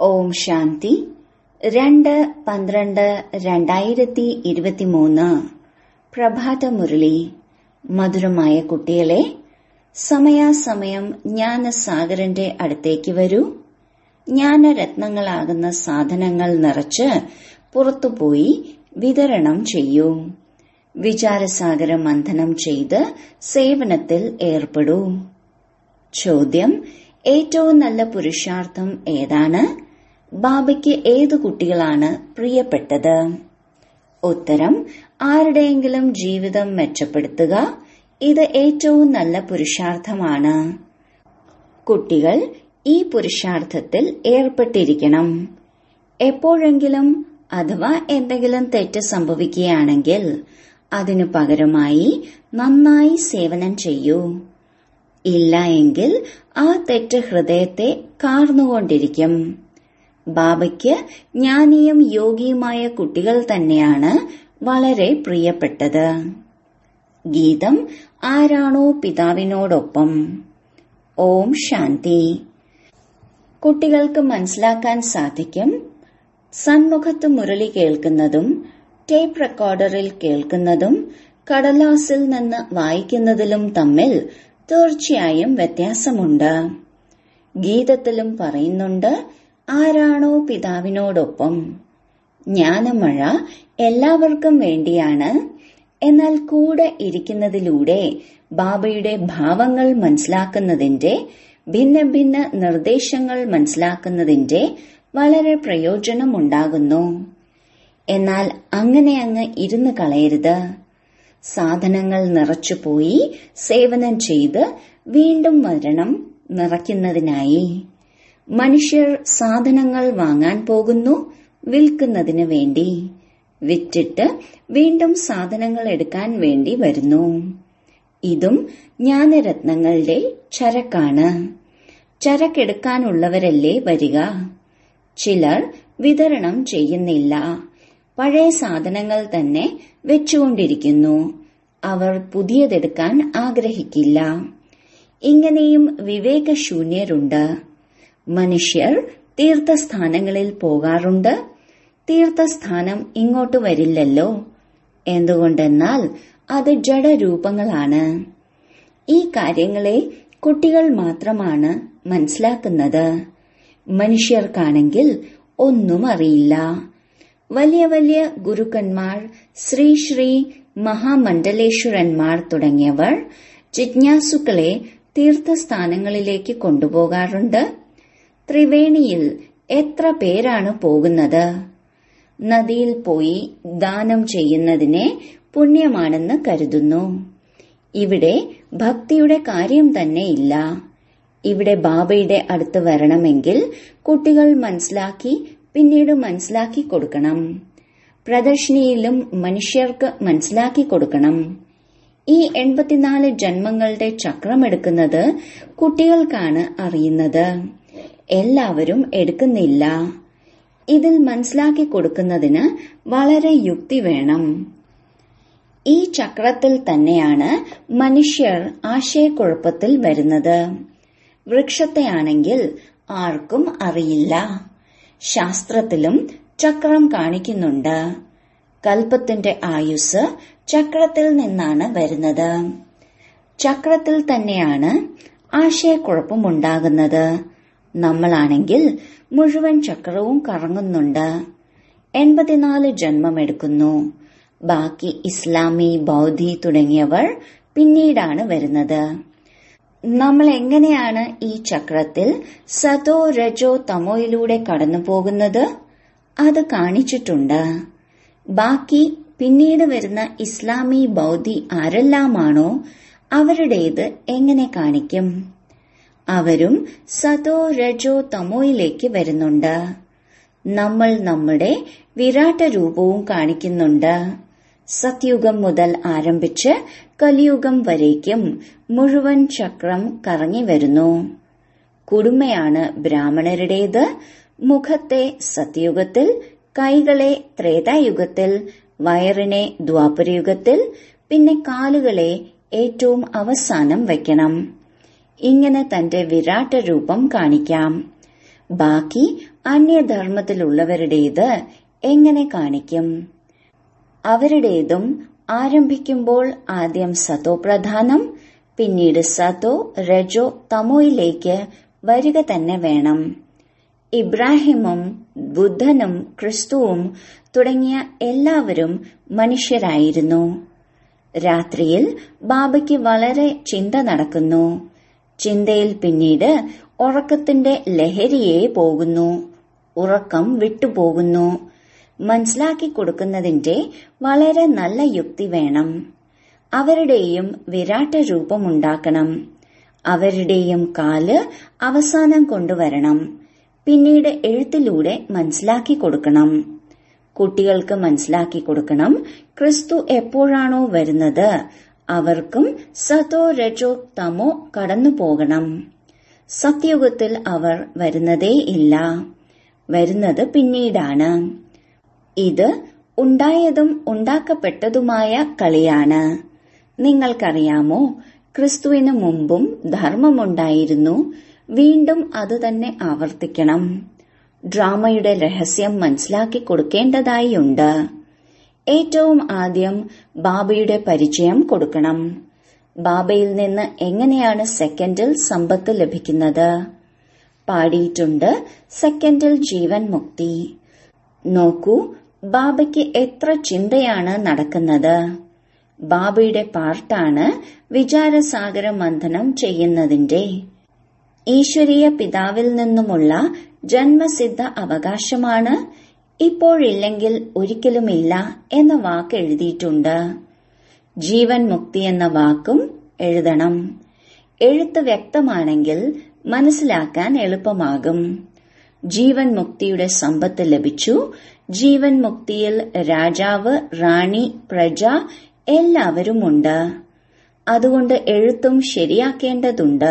ഓം ശാന്തി രണ്ട് പന്ത്രണ്ട് രണ്ടായിരത്തി ഇരുപത്തിമൂന്ന് പ്രഭാത മുരളി മധുരമായ കുട്ടികളെ സമയാസമയം ജ്ഞാനസാഗരന്റെ അടുത്തേക്ക് വരൂ ജ്ഞാനരത്നങ്ങളാകുന്ന സാധനങ്ങൾ നിറച്ച് പുറത്തുപോയി വിതരണം ചെയ്യൂ വിചാരസാഗര മന്ഥനം ചെയ്ത് സേവനത്തിൽ ഏർപ്പെടൂ ചോദ്യം ഏറ്റവും നല്ല പുരുഷാർത്ഥം ഏതാണ് ബാബയ്ക്ക് ഏതു കുട്ടികളാണ് പ്രിയപ്പെട്ടത് ഉത്തരം ആരുടെയെങ്കിലും ജീവിതം മെച്ചപ്പെടുത്തുക ഇത് ഏറ്റവും നല്ല പുരുഷാർത്ഥമാണ് കുട്ടികൾ ഈ പുരുഷാർത്ഥത്തിൽ ഏർപ്പെട്ടിരിക്കണം എപ്പോഴെങ്കിലും അഥവാ എന്തെങ്കിലും തെറ്റ് സംഭവിക്കുകയാണെങ്കിൽ അതിനു പകരമായി നന്നായി സേവനം ചെയ്യൂ ഇല്ല എങ്കിൽ ആ തെറ്റ് ഹൃദയത്തെ കാർന്നുകൊണ്ടിരിക്കും ബാബയ്ക്ക് ജ്ഞാനിയും യോഗിയുമായ കുട്ടികൾ തന്നെയാണ് വളരെ പ്രിയപ്പെട്ടത് ഗീതം ആരാണോ പിതാവിനോടൊപ്പം ഓം ശാന്തി കുട്ടികൾക്ക് മനസ്സിലാക്കാൻ സാധിക്കും സന്മുഖത്ത് മുരളി കേൾക്കുന്നതും ടേപ്പ് റെക്കോർഡറിൽ കേൾക്കുന്നതും കടലാസിൽ നിന്ന് വായിക്കുന്നതിലും തമ്മിൽ തീർച്ചയായും വ്യത്യാസമുണ്ട് ഗീതത്തിലും പറയുന്നുണ്ട് ആരാണോ പിതാവിനോടൊപ്പം ജ്ഞാനമഴ എല്ലാവർക്കും വേണ്ടിയാണ് എന്നാൽ കൂടെ ഇരിക്കുന്നതിലൂടെ ബാബയുടെ ഭാവങ്ങൾ മനസ്സിലാക്കുന്നതിന്റെ ഭിന്ന ഭിന്ന നിർദ്ദേശങ്ങൾ മനസ്സിലാക്കുന്നതിന്റെ വളരെ പ്രയോജനമുണ്ടാകുന്നു എന്നാൽ അങ്ങനെ അങ്ങ് ഇരുന്ന് കളയരുത് സാധനങ്ങൾ നിറച്ചുപോയി സേവനം ചെയ്ത് വീണ്ടും മരണം നിറയ്ക്കുന്നതിനായി മനുഷ്യർ സാധനങ്ങൾ വാങ്ങാൻ പോകുന്നു വിൽക്കുന്നതിന് വേണ്ടി വിറ്റിട്ട് വീണ്ടും സാധനങ്ങൾ എടുക്കാൻ വേണ്ടി വരുന്നു ഇതും ജ്ഞാനരത്നങ്ങളുടെ ചരക്കാണ് ചരക്കെടുക്കാനുള്ളവരല്ലേ വരിക ചിലർ വിതരണം ചെയ്യുന്നില്ല പഴയ സാധനങ്ങൾ തന്നെ വെച്ചുകൊണ്ടിരിക്കുന്നു അവർ പുതിയതെടുക്കാൻ ആഗ്രഹിക്കില്ല ഇങ്ങനെയും വിവേകശൂന്യരുണ്ട് മനുഷ്യർ തീർത്ഥസ്ഥാനങ്ങളിൽ പോകാറുണ്ട് തീർത്ഥസ്ഥാനം ഇങ്ങോട്ട് വരില്ലല്ലോ എന്തുകൊണ്ടെന്നാൽ അത് ജഡരൂപങ്ങളാണ് ഈ കാര്യങ്ങളെ കുട്ടികൾ മാത്രമാണ് മനസ്സിലാക്കുന്നത് മനുഷ്യർക്കാണെങ്കിൽ ഒന്നും അറിയില്ല വലിയ വലിയ ഗുരുക്കന്മാർ ശ്രീ ശ്രീ മഹാമണ്ഡലേശ്വരന്മാർ തുടങ്ങിയവർ ജിജ്ഞാസുക്കളെ തീർത്ഥസ്ഥാനങ്ങളിലേക്ക് കൊണ്ടുപോകാറുണ്ട് ത്രിവേണിയിൽ എത്ര പേരാണ് പോകുന്നത് നദിയിൽ പോയി ദാനം ചെയ്യുന്നതിനെ പുണ്യമാണെന്ന് കരുതുന്നു ഇവിടെ ഭക്തിയുടെ കാര്യം തന്നെ ഇല്ല ഇവിടെ ബാബയുടെ അടുത്ത് വരണമെങ്കിൽ കുട്ടികൾ മനസ്സിലാക്കി പിന്നീട് മനസ്സിലാക്കി കൊടുക്കണം പ്രദർശിനിയിലും മനുഷ്യർക്ക് മനസ്സിലാക്കി കൊടുക്കണം ഈ എൺപത്തിനാല് ജന്മങ്ങളുടെ ചക്രമെടുക്കുന്നത് കുട്ടികൾക്കാണ് അറിയുന്നത് എല്ലാവരും എടുക്കുന്നില്ല ഇതിൽ മനസ്സിലാക്കി കൊടുക്കുന്നതിന് വളരെ യുക്തി വേണം ഈ ചക്രത്തിൽ തന്നെയാണ് മനുഷ്യർ ആശയക്കുഴപ്പത്തിൽ വരുന്നത് വൃക്ഷത്തെയാണെങ്കിൽ ആർക്കും അറിയില്ല ശാസ്ത്രത്തിലും ചക്രം കാണിക്കുന്നുണ്ട് കൽപ്പത്തിന്റെ ആയുസ് ചക്രത്തിൽ നിന്നാണ് വരുന്നത് ചക്രത്തിൽ തന്നെയാണ് ആശയക്കുഴപ്പമുണ്ടാകുന്നത് നമ്മളാണെങ്കിൽ മുഴുവൻ ചക്രവും കറങ്ങുന്നുണ്ട് എൺപത്തിനാല് ജന്മമെടുക്കുന്നു ബാക്കി ഇസ്ലാമി ബൗദ്ധി തുടങ്ങിയവർ പിന്നീടാണ് വരുന്നത് നമ്മൾ എങ്ങനെയാണ് ഈ ചക്രത്തിൽ സതോ രജോ തമോയിലൂടെ കടന്നു പോകുന്നത് അത് കാണിച്ചിട്ടുണ്ട് ബാക്കി പിന്നീട് വരുന്ന ഇസ്ലാമി ബൗദ്ധി ആരെല്ലാമാണോ അവരുടേത് എങ്ങനെ കാണിക്കും അവരും സതോ രജോ തമോയിലേക്ക് വരുന്നുണ്ട് നമ്മൾ നമ്മുടെ വിരാട്ട രൂപവും കാണിക്കുന്നുണ്ട് സത്യുഗം മുതൽ ആരംഭിച്ച് കലിയുഗം വരേക്കും മുഴുവൻ ചക്രം കറങ്ങി വരുന്നു കുടുംബയാണ് ബ്രാഹ്മണരുടേത് മുഖത്തെ സത്യയുഗത്തിൽ കൈകളെ ത്രേതായുഗത്തിൽ വയറിനെ ദ്വാപരയുഗത്തിൽ പിന്നെ കാലുകളെ ഏറ്റവും അവസാനം വയ്ക്കണം ഇങ്ങനെ തന്റെ വിരാട്ട രൂപം കാണിക്കാം ബാക്കി അന്യധർമ്മത്തിലുള്ളവരുടേത് എങ്ങനെ കാണിക്കും അവരുടേതും ആരംഭിക്കുമ്പോൾ ആദ്യം സതോ പ്രധാനം പിന്നീട് സതോ രജോ തമോയിലേക്ക് വരിക തന്നെ വേണം ഇബ്രാഹിമും ബുദ്ധനും ക്രിസ്തുവും തുടങ്ങിയ എല്ലാവരും മനുഷ്യരായിരുന്നു രാത്രിയിൽ ബാബയ്ക്ക് വളരെ ചിന്ത നടക്കുന്നു ചിന്തയിൽ പിന്നീട് ഉറക്കത്തിന്റെ ലഹരിയെ പോകുന്നു ഉറക്കം വിട്ടുപോകുന്നു മനസ്സിലാക്കി കൊടുക്കുന്നതിന്റെ വളരെ നല്ല യുക്തി വേണം അവരുടെയും വിരാട്ട രൂപമുണ്ടാക്കണം അവരുടെയും കാല് അവസാനം കൊണ്ടുവരണം പിന്നീട് എഴുത്തിലൂടെ മനസ്സിലാക്കി കൊടുക്കണം കുട്ടികൾക്ക് മനസ്സിലാക്കി കൊടുക്കണം ക്രിസ്തു എപ്പോഴാണോ വരുന്നത് അവർക്കും സതോ രജോ തമോ കടന്നു പോകണം സത്യയുഗത്തിൽ അവർ വരുന്നതേ ഇല്ല വരുന്നത് പിന്നീടാണ് ഇത് ഉണ്ടായതും ഉണ്ടാക്കപ്പെട്ടതുമായ കളിയാണ് നിങ്ങൾക്കറിയാമോ ക്രിസ്തുവിന് മുമ്പും ധർമ്മമുണ്ടായിരുന്നു വീണ്ടും അതുതന്നെ ആവർത്തിക്കണം ഡ്രാമയുടെ രഹസ്യം മനസ്സിലാക്കി കൊടുക്കേണ്ടതായുണ്ട് ഏറ്റവും ആദ്യം ബാബയുടെ പരിചയം കൊടുക്കണം ബാബയിൽ നിന്ന് എങ്ങനെയാണ് സെക്കൻഡിൽ സമ്പത്ത് ലഭിക്കുന്നത് പാടിയിട്ടുണ്ട് സെക്കൻഡിൽ ജീവൻ മുക്തി നോക്കൂ ബാബയ്ക്ക് എത്ര ചിന്തയാണ് നടക്കുന്നത് ബാബയുടെ പാർട്ടാണ് വിചാരസാഗര മന്ഥനം ചെയ്യുന്നതിന്റെ ഈശ്വരീയ പിതാവിൽ നിന്നുമുള്ള ജന്മസിദ്ധ അവകാശമാണ് ഇപ്പോഴില്ലെങ്കിൽ ഒരിക്കലുമില്ല എന്ന വാക്ക് എഴുതിയിട്ടുണ്ട് ജീവൻ മുക്തി എന്ന വാക്കും എഴുതണം എഴുത്ത് വ്യക്തമാണെങ്കിൽ മനസ്സിലാക്കാൻ എളുപ്പമാകും ജീവൻ മുക്തിയുടെ സമ്പത്ത് ലഭിച്ചു ജീവൻ മുക്തിയിൽ രാജാവ് റാണി പ്രജ എല്ലാവരുമുണ്ട് അതുകൊണ്ട് എഴുത്തും ശരിയാക്കേണ്ടതുണ്ട്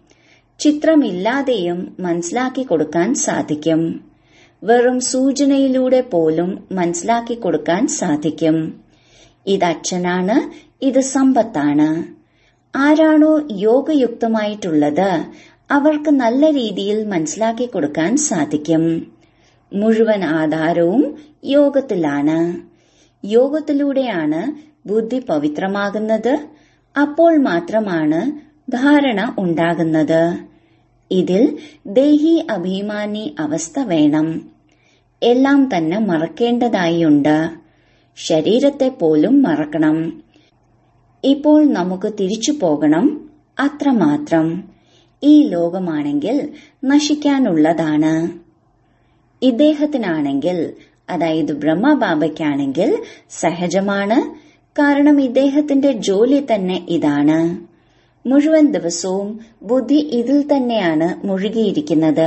ചിത്രമില്ലാതെയും മനസ്സിലാക്കി കൊടുക്കാൻ സാധിക്കും വെറും സൂചനയിലൂടെ പോലും മനസ്സിലാക്കി കൊടുക്കാൻ സാധിക്കും ഇത് അച്ഛനാണ് ഇത് സമ്പത്താണ് ആരാണോ യോഗയുക്തമായിട്ടുള്ളത് അവർക്ക് നല്ല രീതിയിൽ മനസ്സിലാക്കി കൊടുക്കാൻ സാധിക്കും മുഴുവൻ ആധാരവും യോഗത്തിലാണ് യോഗത്തിലൂടെയാണ് ബുദ്ധി പവിത്രമാകുന്നത് അപ്പോൾ മാത്രമാണ് ധാരണ ഉണ്ടാകുന്നത് ഇതിൽ ദേഹി അഭിമാനി അവസ്ഥ വേണം എല്ലാം തന്നെ മറക്കേണ്ടതായുണ്ട് ശരീരത്തെ പോലും മറക്കണം ഇപ്പോൾ നമുക്ക് തിരിച്ചു പോകണം അത്രമാത്രം ഈ ലോകമാണെങ്കിൽ നശിക്കാനുള്ളതാണ് ഇദ്ദേഹത്തിനാണെങ്കിൽ അതായത് ബ്രഹ്മബാബയ്ക്കാണെങ്കിൽ സഹജമാണ് കാരണം ഇദ്ദേഹത്തിന്റെ ജോലി തന്നെ ഇതാണ് മുഴുവൻ ദിവസവും ബുദ്ധി ഇതിൽ തന്നെയാണ് മുഴുകിയിരിക്കുന്നത്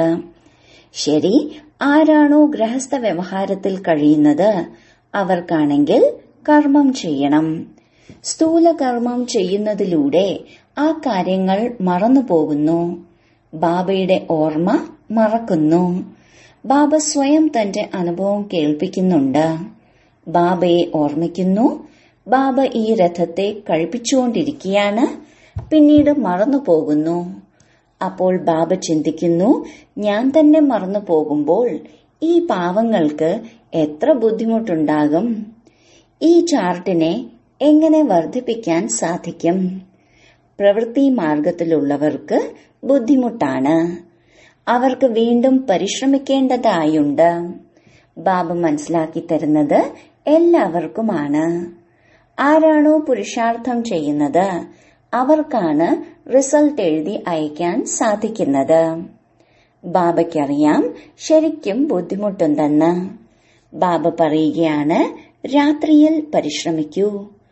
ശരി ആരാണോ ഗൃഹസ്ഥ വ്യവഹാരത്തിൽ കഴിയുന്നത് അവർക്കാണെങ്കിൽ കർമ്മം ചെയ്യണം സ്ഥൂല കർമ്മം ചെയ്യുന്നതിലൂടെ ആ കാര്യങ്ങൾ മറന്നുപോകുന്നു ബാബയുടെ ഓർമ്മ മറക്കുന്നു ബാബ സ്വയം തന്റെ അനുഭവം കേൾപ്പിക്കുന്നുണ്ട് ബാബയെ ഓർമ്മിക്കുന്നു ബാബ ഈ രഥത്തെ കഴിപ്പിച്ചുകൊണ്ടിരിക്കുകയാണ് പിന്നീട് മറന്നു പോകുന്നു അപ്പോൾ ബാബ ചിന്തിക്കുന്നു ഞാൻ തന്നെ മറന്നു പോകുമ്പോൾ ഈ പാവങ്ങൾക്ക് എത്ര ബുദ്ധിമുട്ടുണ്ടാകും ഈ ചാർട്ടിനെ എങ്ങനെ വർദ്ധിപ്പിക്കാൻ സാധിക്കും പ്രവൃത്തി മാർഗത്തിലുള്ളവർക്ക് ബുദ്ധിമുട്ടാണ് അവർക്ക് വീണ്ടും പരിശ്രമിക്കേണ്ടതായുണ്ട് ബാബ മനസ്സിലാക്കി തരുന്നത് എല്ലാവർക്കുമാണ് ആരാണോ പുരുഷാർത്ഥം ചെയ്യുന്നത് അവർക്കാണ് റിസൾട്ട് എഴുതി അയക്കാൻ സാധിക്കുന്നത് ബാബയ്ക്കറിയാം ശരിക്കും ബുദ്ധിമുട്ടുണ്ടെന്ന് ബാബ പറയുകയാണ് രാത്രിയിൽ പരിശ്രമിക്കൂ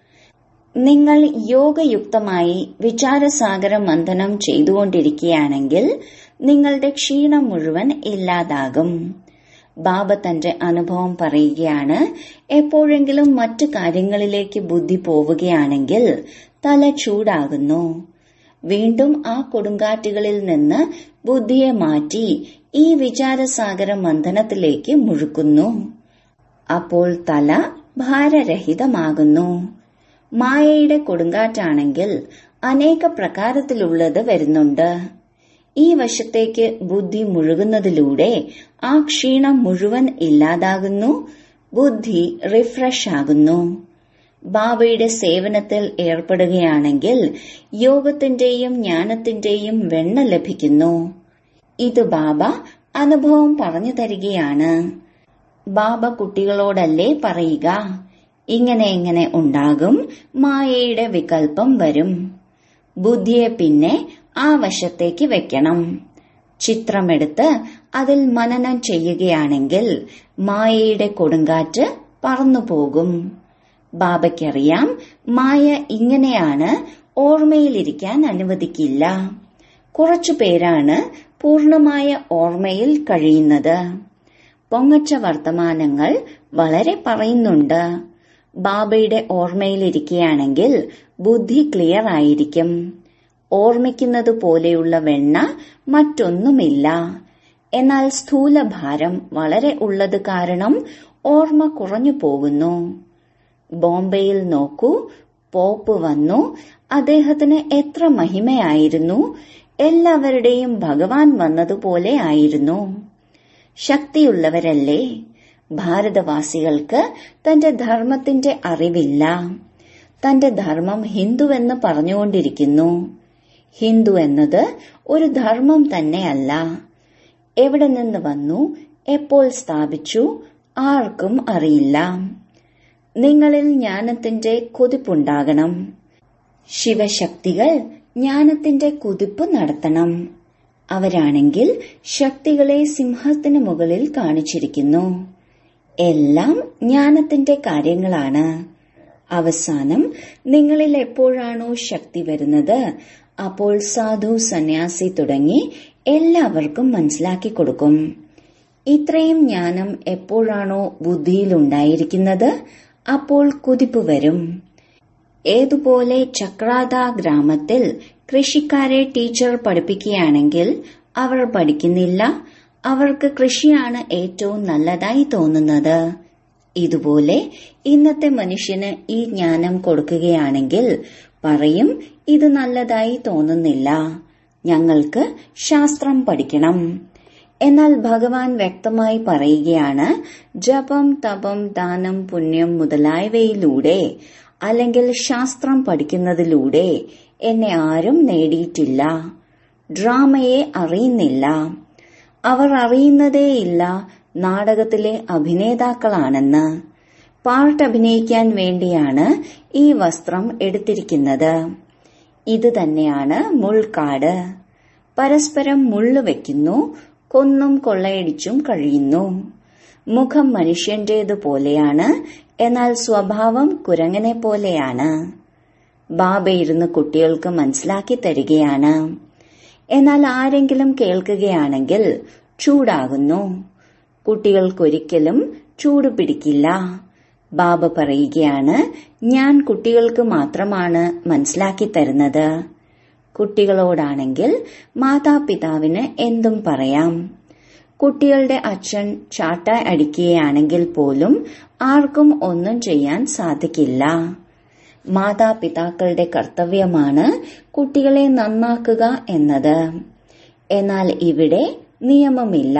നിങ്ങൾ യോഗയുക്തമായി വിചാരസാഗര മന്ഥനം ചെയ്തുകൊണ്ടിരിക്കുകയാണെങ്കിൽ നിങ്ങളുടെ ക്ഷീണം മുഴുവൻ ഇല്ലാതാകും ബാബ തന്റെ അനുഭവം പറയുകയാണ് എപ്പോഴെങ്കിലും മറ്റു കാര്യങ്ങളിലേക്ക് ബുദ്ധി പോവുകയാണെങ്കിൽ തല ചൂടാകുന്നു വീണ്ടും ആ കൊടുങ്കാറ്റുകളിൽ നിന്ന് ബുദ്ധിയെ മാറ്റി ഈ വിചാരസാഗര മന്ഥനത്തിലേക്ക് മുഴുക്കുന്നു അപ്പോൾ തല ഭാരരഹിതമാകുന്നു മായയുടെ കൊടുങ്കാറ്റാണെങ്കിൽ അനേക പ്രകാരത്തിലുള്ളത് വരുന്നുണ്ട് ഈ വശത്തേക്ക് ബുദ്ധി മുഴുകുന്നതിലൂടെ ആ ക്ഷീണം മുഴുവൻ ഇല്ലാതാകുന്നു ബുദ്ധി റിഫ്രഷ് ആകുന്നു ബാബയുടെ സേവനത്തിൽ ഏർപ്പെടുകയാണെങ്കിൽ യോഗത്തിന്റെയും ജ്ഞാനത്തിന്റെയും വെണ്ണ ലഭിക്കുന്നു ഇത് ബാബ അനുഭവം പറഞ്ഞു തരികയാണ് ബാബ കുട്ടികളോടല്ലേ പറയുക ഇങ്ങനെ ഇങ്ങനെ ഉണ്ടാകും മായയുടെ വികല്പം വരും ബുദ്ധിയെ പിന്നെ ആ വശത്തേക്ക് വെക്കണം ചിത്രമെടുത്ത് അതിൽ മനനം ചെയ്യുകയാണെങ്കിൽ മായയുടെ കൊടുങ്കാറ്റ് പറന്നു പോകും ബാബയ്ക്കറിയാം മായ ഇങ്ങനെയാണ് ഓർമ്മയിലിരിക്കാൻ അനുവദിക്കില്ല കുറച്ചു പേരാണ് പൂർണമായ ഓർമ്മയിൽ കഴിയുന്നത് പൊങ്ങച്ച വർത്തമാനങ്ങൾ വളരെ പറയുന്നുണ്ട് ബാബയുടെ ഓർമ്മയിലിരിക്കുകയാണെങ്കിൽ ബുദ്ധി ക്ലിയർ ആയിരിക്കും ഓർമ്മിക്കുന്നത് പോലെയുള്ള വെണ്ണ മറ്റൊന്നുമില്ല എന്നാൽ സ്ഥൂലഭാരം വളരെ ഉള്ളത് കാരണം ഓർമ്മ കുറഞ്ഞു പോകുന്നു ബോംബെയിൽ നോക്കൂ പോപ്പ് വന്നു അദ്ദേഹത്തിന് എത്ര മഹിമയായിരുന്നു എല്ലാവരുടെയും ഭഗവാൻ വന്നതുപോലെ ആയിരുന്നു ശക്തിയുള്ളവരല്ലേ ഭാരതവാസികൾക്ക് തന്റെ ധർമ്മത്തിന്റെ അറിവില്ല തന്റെ ധർമ്മം ഹിന്ദുവെന്ന് പറഞ്ഞുകൊണ്ടിരിക്കുന്നു ഹിന്ദു എന്നത് ഒരു ധർമ്മം തന്നെയല്ല എവിടെ നിന്ന് വന്നു എപ്പോൾ സ്ഥാപിച്ചു ആർക്കും അറിയില്ല നിങ്ങളിൽ ജ്ഞാനത്തിന്റെ കുതിപ്പുണ്ടാകണം ശിവശക്തികൾ ജ്ഞാനത്തിന്റെ കുതിപ്പ് നടത്തണം അവരാണെങ്കിൽ ശക്തികളെ സിംഹത്തിന് മുകളിൽ കാണിച്ചിരിക്കുന്നു എല്ലാം ജ്ഞാനത്തിന്റെ കാര്യങ്ങളാണ് അവസാനം നിങ്ങളിൽ എപ്പോഴാണോ ശക്തി വരുന്നത് അപ്പോൾ സാധു സന്യാസി തുടങ്ങി എല്ലാവർക്കും മനസ്സിലാക്കി കൊടുക്കും ഇത്രയും ജ്ഞാനം എപ്പോഴാണോ ബുദ്ധിയിലുണ്ടായിരിക്കുന്നത് അപ്പോൾ കുതിപ്പ് വരും ഏതുപോലെ ചക്രാത ഗ്രാമത്തിൽ കൃഷിക്കാരെ ടീച്ചർ പഠിപ്പിക്കുകയാണെങ്കിൽ അവർ പഠിക്കുന്നില്ല അവർക്ക് കൃഷിയാണ് ഏറ്റവും നല്ലതായി തോന്നുന്നത് ഇതുപോലെ ഇന്നത്തെ മനുഷ്യന് ഈ ജ്ഞാനം കൊടുക്കുകയാണെങ്കിൽ പറയും ഇത് നല്ലതായി തോന്നുന്നില്ല ഞങ്ങൾക്ക് ശാസ്ത്രം പഠിക്കണം എന്നാൽ ഭഗവാൻ വ്യക്തമായി പറയുകയാണ് ജപം തപം ദാനം പുണ്യം മുതലായവയിലൂടെ അല്ലെങ്കിൽ ശാസ്ത്രം പഠിക്കുന്നതിലൂടെ എന്നെ ആരും നേടിയിട്ടില്ല ഡ്രാമയെ അറിയുന്നില്ല അവർ അറിയുന്നതേയില്ല നാടകത്തിലെ അഭിനേതാക്കളാണെന്ന് പാർട്ട് അഭിനയിക്കാൻ വേണ്ടിയാണ് ഈ വസ്ത്രം എടുത്തിരിക്കുന്നത് ഇത് തന്നെയാണ് മുൾക്കാട് പരസ്പരം മുള്ളു വെക്കുന്നു കൊന്നും കൊള്ളയടിച്ചും കഴിയുന്നു മുഖം മനുഷ്യന്റേതുപോലെയാണ് എന്നാൽ സ്വഭാവം കുരങ്ങനെ പോലെയാണ് ബാബ ഇരുന്ന് കുട്ടികൾക്ക് മനസ്സിലാക്കി തരികയാണ് എന്നാൽ ആരെങ്കിലും കേൾക്കുകയാണെങ്കിൽ ചൂടാകുന്നു കുട്ടികൾക്കൊരിക്കലും ചൂട് പിടിക്കില്ല ബാബ പറയുകയാണ് ഞാൻ കുട്ടികൾക്ക് മാത്രമാണ് മനസ്സിലാക്കി തരുന്നത് കുട്ടികളോടാണെങ്കിൽ മാതാപിതാവിന് എന്തും പറയാം കുട്ടികളുടെ അച്ഛൻ ചാട്ട അടിക്കുകയാണെങ്കിൽ പോലും ആർക്കും ഒന്നും ചെയ്യാൻ സാധിക്കില്ല മാതാപിതാക്കളുടെ കർത്തവ്യമാണ് കുട്ടികളെ നന്നാക്കുക എന്നത് എന്നാൽ ഇവിടെ നിയമമില്ല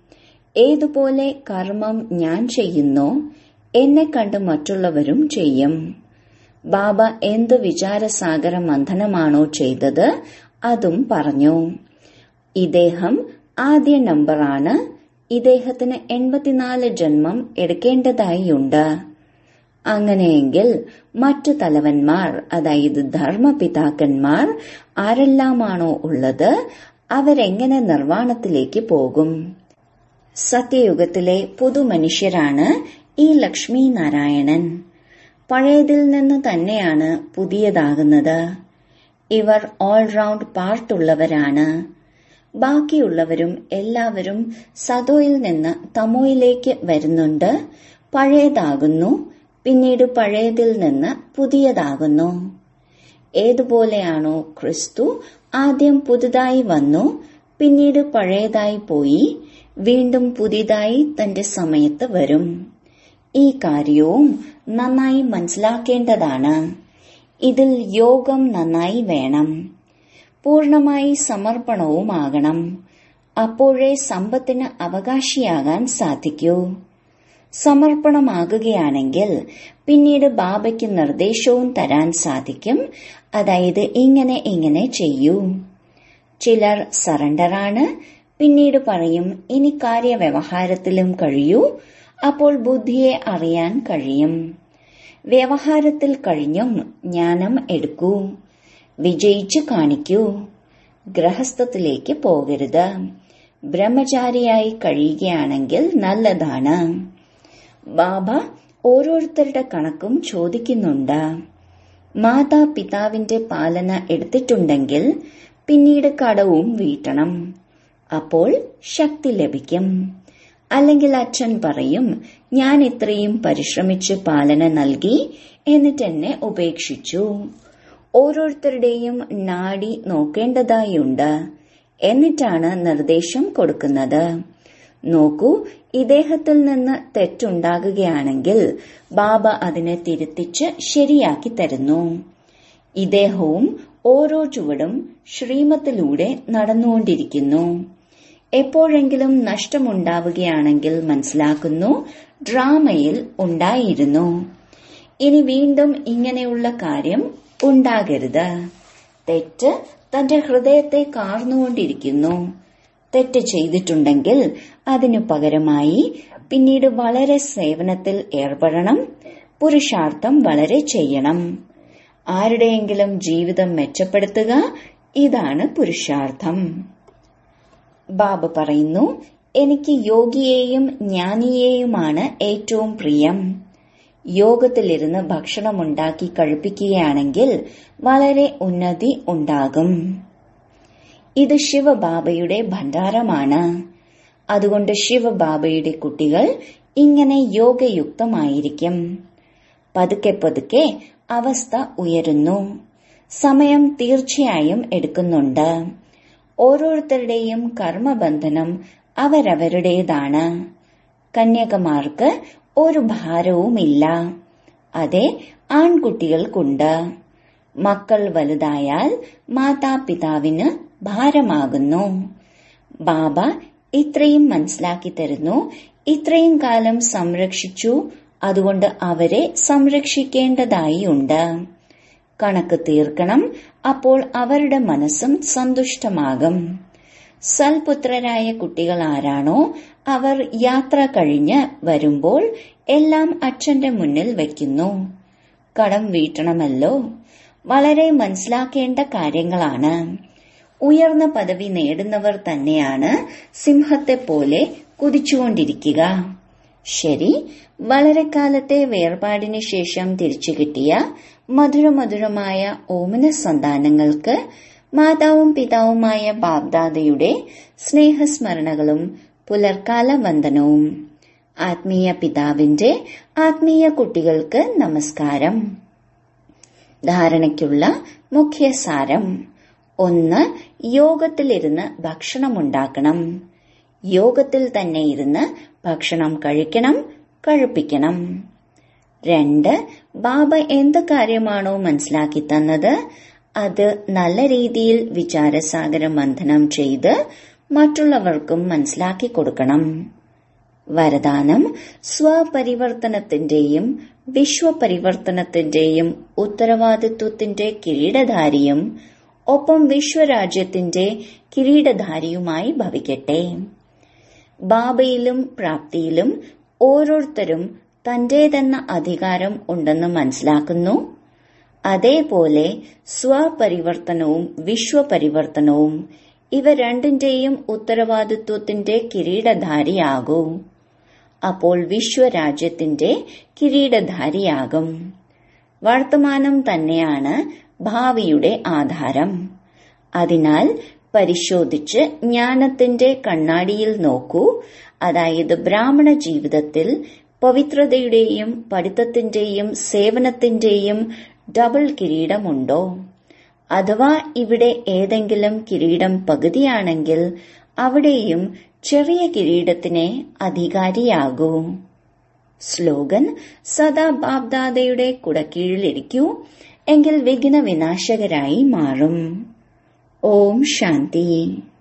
ഏതുപോലെ കർമ്മം ഞാൻ ചെയ്യുന്നോ എന്നെ കണ്ട് മറ്റുള്ളവരും ചെയ്യും ബാബ എന്ത് വിചാരസാഗര മന്ഥനമാണോ ചെയ്തത് അതും പറഞ്ഞു ഇദ്ദേഹം ആദ്യ നമ്പറാണ് ഇദ്ദേഹത്തിന് എൺപത്തിനാല് ജന്മം എടുക്കേണ്ടതായിയുണ്ട് അങ്ങനെയെങ്കിൽ മറ്റു തലവന്മാർ അതായത് ധർമ്മപിതാക്കന്മാർ ആരെല്ലാമാണോ ഉള്ളത് അവരെങ്ങനെ നിർവ്വാണത്തിലേക്ക് പോകും സത്യയുഗത്തിലെ പുതുമനുഷ്യരാണ് ഈ ലക്ഷ്മി നാരായണൻ പഴയതിൽ നിന്ന് തന്നെയാണ് പുതിയതാകുന്നത് ഇവർ ഓൾറൗണ്ട് പാർട്ടുള്ളവരാണ് ബാക്കിയുള്ളവരും എല്ലാവരും സതോയിൽ നിന്ന് തമോയിലേക്ക് വരുന്നുണ്ട് പഴയതാകുന്നു പിന്നീട് പഴയതിൽ നിന്ന് പുതിയതാകുന്നു ഏതുപോലെയാണോ ക്രിസ്തു ആദ്യം പുതുതായി വന്നു പിന്നീട് പഴയതായി പോയി വീണ്ടും പുതിയതായി തന്റെ സമയത്ത് വരും ഈ കാര്യവും നന്നായി മനസ്സിലാക്കേണ്ടതാണ് ഇതിൽ യോഗം നന്നായി വേണം പൂർണമായി സമർപ്പണവുമാകണം അപ്പോഴേ സമ്പത്തിന് അവകാശിയാകാൻ സാധിക്കൂ സമർപ്പണമാകുകയാണെങ്കിൽ പിന്നീട് ബാബയ്ക്ക് നിർദ്ദേശവും തരാൻ സാധിക്കും അതായത് ഇങ്ങനെ ഇങ്ങനെ ചെയ്യൂ ചിലർ സറണ്ടറാണ് പിന്നീട് പറയും ഇനി കാര്യവ്യവഹാരത്തിലും കഴിയൂ അപ്പോൾ ബുദ്ധിയെ അറിയാൻ കഴിയും വ്യവഹാരത്തിൽ കഴിഞ്ഞും ജ്ഞാനം എടുക്കൂ വിജയിച്ചു കാണിക്കൂ ഗ്രഹസ്ഥത്തിലേക്ക് പോകരുത് ബ്രഹ്മചാരിയായി കഴിയുകയാണെങ്കിൽ നല്ലതാണ് ബാബ ഓരോരുത്തരുടെ കണക്കും ചോദിക്കുന്നുണ്ട് മാതാപിതാവിന്റെ പാലന എടുത്തിട്ടുണ്ടെങ്കിൽ പിന്നീട് കടവും വീട്ടണം അപ്പോൾ ശക്തി ലഭിക്കും അല്ലെങ്കിൽ അച്ഛൻ പറയും ഞാൻ ഇത്രയും പരിശ്രമിച്ച് പാലന നൽകി എന്നിട്ട് എന്നെ ഉപേക്ഷിച്ചു ഓരോരുത്തരുടെയും നാഡി നോക്കേണ്ടതായുണ്ട് എന്നിട്ടാണ് നിർദ്ദേശം കൊടുക്കുന്നത് നോക്കൂ ഇദ്ദേഹത്തിൽ നിന്ന് തെറ്റുണ്ടാകുകയാണെങ്കിൽ ബാബ അതിനെ തിരുത്തിച്ച് ശരിയാക്കി തരുന്നു ഇദ്ദേഹവും ഓരോ ചുവടും ശ്രീമത്തിലൂടെ നടന്നുകൊണ്ടിരിക്കുന്നു എപ്പോഴെങ്കിലും നഷ്ടമുണ്ടാവുകയാണെങ്കിൽ മനസ്സിലാക്കുന്നു ഡ്രാമയിൽ ഉണ്ടായിരുന്നു ഇനി വീണ്ടും ഇങ്ങനെയുള്ള കാര്യം ഉണ്ടാകരുത് തെറ്റ് തന്റെ ഹൃദയത്തെ കാർന്നുകൊണ്ടിരിക്കുന്നു തെറ്റ് ചെയ്തിട്ടുണ്ടെങ്കിൽ അതിനു പകരമായി പിന്നീട് വളരെ സേവനത്തിൽ ഏർപ്പെടണം പുരുഷാർത്ഥം വളരെ ചെയ്യണം ആരുടെയെങ്കിലും ജീവിതം മെച്ചപ്പെടുത്തുക ഇതാണ് പുരുഷാർത്ഥം ബാബ പറയുന്നു എനിക്ക് യോഗിയെയും ജ്ഞാനിയെയുമാണ് ഏറ്റവും പ്രിയം യോഗത്തിലിരുന്ന് ഭക്ഷണമുണ്ടാക്കി കഴിപ്പിക്കുകയാണെങ്കിൽ വളരെ ഉന്നതി ഉണ്ടാകും ഇത് ശിവബാബയുടെ ഭണ്ഡാരമാണ് അതുകൊണ്ട് ശിവബാബയുടെ കുട്ടികൾ ഇങ്ങനെ യോഗയുക്തമായിരിക്കും പതുക്കെ പതുക്കെ അവസ്ഥ ഉയരുന്നു സമയം തീർച്ചയായും എടുക്കുന്നുണ്ട് ഓരോരുത്തരുടെയും കർമ്മബന്ധനം അവരവരുടേതാണ് കന്യകമാർക്ക് ഒരു ഭാരവുമില്ല അതെ ആൺകുട്ടികൾക്കുണ്ട് മക്കൾ വലുതായാൽ മാതാപിതാവിന് ഭാരമാകുന്നു ബാബ ഇത്രയും മനസ്സിലാക്കി തരുന്നു ഇത്രയും കാലം സംരക്ഷിച്ചു അതുകൊണ്ട് അവരെ സംരക്ഷിക്കേണ്ടതായി ഉണ്ട് കണക്ക് തീർക്കണം അപ്പോൾ അവരുടെ മനസ്സും സന്തുഷ്ടമാകും സൽപുത്രരായ കുട്ടികൾ ആരാണോ അവർ യാത്ര കഴിഞ്ഞ് വരുമ്പോൾ എല്ലാം അച്ഛന്റെ മുന്നിൽ വയ്ക്കുന്നു കടം വീട്ടണമല്ലോ വളരെ മനസ്സിലാക്കേണ്ട കാര്യങ്ങളാണ് ഉയർന്ന പദവി നേടുന്നവർ തന്നെയാണ് സിംഹത്തെ പോലെ കുതിച്ചുകൊണ്ടിരിക്കുക ശരി വളരെ കാലത്തെ വേർപാടിന് ശേഷം തിരിച്ചു കിട്ടിയ മധുരമധുരമായ ഓമന സന്താനങ്ങൾക്ക് മാതാവും പിതാവുമായ ബാബ്ദാദയുടെ സ്നേഹസ്മരണകളും പുലർക്കാല വന്ദനവും ആത്മീയ പിതാവിന്റെ ആത്മീയ കുട്ടികൾക്ക് നമസ്കാരം ധാരണയ്ക്കുള്ള മുഖ്യ സാരം ഒന്ന് യോഗത്തിലിരുന്ന് ഭക്ഷണമുണ്ടാക്കണം യോഗത്തിൽ തന്നെ ഇരുന്ന് ഭക്ഷണം കഴിക്കണം കഴിപ്പിക്കണം രണ്ട് ബാബ എന്ത് കാര്യമാണോ മനസ്സിലാക്കി തന്നത് അത് നല്ല രീതിയിൽ വിചാരസാഗര മന്ഥനം ചെയ്ത് മറ്റുള്ളവർക്കും മനസ്സിലാക്കി കൊടുക്കണം വരദാനം സ്വപരിവർത്തനത്തിന്റെയും വിശ്വപരിവർത്തനത്തിന്റെയും ഉത്തരവാദിത്വത്തിന്റെ കിരീടധാരിയും ഒപ്പം വിശ്വരാജ്യത്തിന്റെ കിരീടധാരിയുമായി ഭവിക്കട്ടെ ബാബയിലും പ്രാപ്തിയിലും ഓരോരുത്തരും തന്റേതെന്ന അധികാരം ഉണ്ടെന്ന് മനസ്സിലാക്കുന്നു അതേപോലെ സ്വപരിവർത്തനവും വിശ്വപരിവർത്തനവും ഇവ രണ്ടിന്റെയും ഉത്തരവാദിത്വത്തിന്റെ കിരീടധാരിയാകൂ അപ്പോൾ വിശ്വരാജ്യത്തിന്റെ കിരീടധാരിയാകും വർത്തമാനം തന്നെയാണ് ഭാവിയുടെ ആധാരം അതിനാൽ പരിശോധിച്ച് ജ്ഞാനത്തിന്റെ കണ്ണാടിയിൽ നോക്കൂ അതായത് ബ്രാഹ്മണ ജീവിതത്തിൽ പവിത്രതയുടെയും പഠിത്തത്തിന്റെയും സേവനത്തിന്റെയും ഡബിൾ കിരീടമുണ്ടോ അഥവാ ഇവിടെ ഏതെങ്കിലും കിരീടം പകുതിയാണെങ്കിൽ അവിടെയും ചെറിയ കിരീടത്തിനെ അധികാരിയാകൂ സ്ലോഗൻ സദാ ബാബ്ദാദയുടെ കുടക്കീഴിലിരിക്കൂ എങ്കിൽ വിഘ്ന വിനാശകരായി മാറും ഓം ശാന്തി